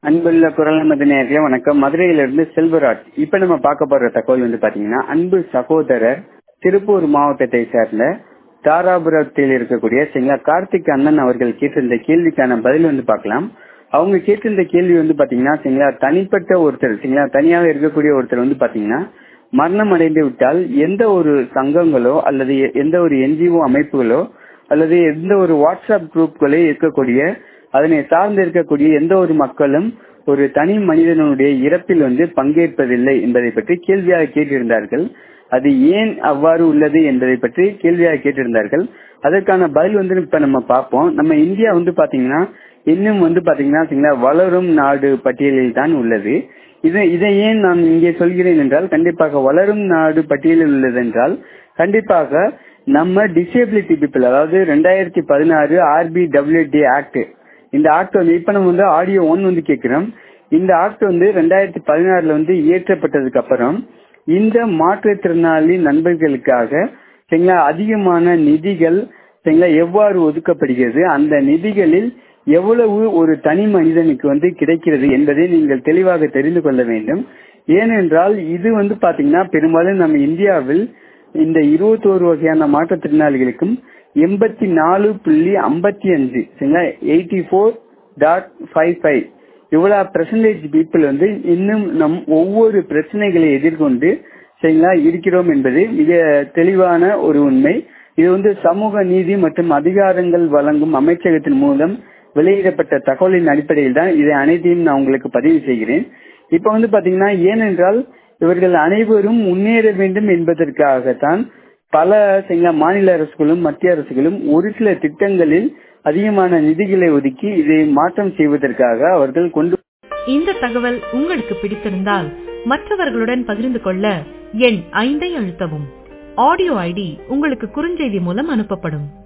அன்புள்ள குரல் நமது நேர்களே வணக்கம் மதுரையிலிருந்து செல்வராஜ் இப்ப நம்ம பார்க்க போற தகவல் வந்து பாத்தீங்கன்னா அன்பு சகோதரர் திருப்பூர் மாவட்டத்தை சேர்ந்த தாராபுரத்தில் இருக்கக்கூடிய சரிங்களா கார்த்திக் அண்ணன் அவர்கள் கேட்டிருந்த கேள்விக்கான பதில் வந்து பார்க்கலாம் அவங்க கேட்டிருந்த கேள்வி வந்து பாத்தீங்கன்னா சரிங்களா தனிப்பட்ட ஒருத்தர் சரிங்களா தனியாக இருக்கக்கூடிய ஒருத்தர் வந்து பாத்தீங்கன்னா மரணம் அடைந்து விட்டால் எந்த ஒரு சங்கங்களோ அல்லது எந்த ஒரு என்ஜிஓ அமைப்புகளோ அல்லது எந்த ஒரு வாட்ஸ்அப் குரூப்களோ இருக்கக்கூடிய அதனை சார்ந்து இருக்கக்கூடிய எந்த ஒரு மக்களும் ஒரு தனி மனிதனுடைய இறப்பில் வந்து பங்கேற்பதில்லை என்பதை பற்றி கேள்வியாக கேட்டிருந்தார்கள் அது ஏன் அவ்வாறு உள்ளது என்பதை பற்றி கேள்வியாக கேட்டிருந்தார்கள் அதற்கான பதில் வந்து இப்ப நம்ம பார்ப்போம் நம்ம இந்தியா வந்து பாத்தீங்கன்னா இன்னும் வந்து பாத்தீங்கன்னா வளரும் நாடு பட்டியலில் தான் உள்ளது இதை இதை ஏன் நான் இங்கே சொல்கிறேன் என்றால் கண்டிப்பாக வளரும் நாடு பட்டியலில் உள்ளது என்றால் கண்டிப்பாக நம்ம டிசேபிலிட்டி பீப்புள் அதாவது ரெண்டாயிரத்தி பதினாறு ஆர்பி டபிள்யூடி ஆக்ட் இந்த ஆக்ட் வந்து இப்ப நம்ம வந்து ஆடியோ ஒன் வந்து கேட்கிறோம் இந்த ஆக்ட் வந்து ரெண்டாயிரத்தி பதினாறுல வந்து இயற்றப்பட்டதுக்கு அப்புறம் இந்த மாற்றுத்திறனாளி நண்பர்களுக்காக சரிங்களா அதிகமான நிதிகள் சரிங்களா எவ்வாறு ஒதுக்கப்படுகிறது அந்த நிதிகளில் எவ்வளவு ஒரு தனி மனிதனுக்கு வந்து கிடைக்கிறது என்பதை நீங்கள் தெளிவாக தெரிந்து கொள்ள வேண்டும் ஏனென்றால் இது வந்து பாத்தீங்கன்னா பெரும்பாலும் நம்ம இந்தியாவில் இந்த இருபத்தோரு வகையான மாற்றுத்திறனாளிகளுக்கும் எண்பத்தி நாலு புள்ளி ஐம்பத்தி அஞ்சு சரிங்களா eighty four dot five five இவ்வளவு பெர்சன்டேஜ் பீப்புள் வந்து இன்னும் நம் ஒவ்வொரு பிரச்சனைகளை எதிர்கொண்டு சரிங்களா இருக்கிறோம் என்பது மிக தெளிவான ஒரு உண்மை இது வந்து சமூக நீதி மற்றும் அதிகாரங்கள் வழங்கும் அமைச்சகத்தின் மூலம் வெளியிடப்பட்ட தகவலின் அடிப்படையில் தான் இதை அனைத்தையும் நான் உங்களுக்கு பதிவு செய்கிறேன் இப்ப வந்து பாத்தீங்கன்னா ஏனென்றால் இவர்கள் அனைவரும் முன்னேற வேண்டும் என்பதற்காகத்தான் பல மாநில அரசுகளும் மத்திய அரசுகளும் ஒரு சில திட்டங்களில் அதிகமான நிதிகளை ஒதுக்கி இதை மாற்றம் செய்வதற்காக அவர்கள் கொண்டு இந்த தகவல் உங்களுக்கு பிடித்திருந்தால் மற்றவர்களுடன் பகிர்ந்து கொள்ள எண் ஐந்தை அழுத்தவும் ஆடியோ ஐடி உங்களுக்கு குறுஞ்செய்தி மூலம் அனுப்பப்படும்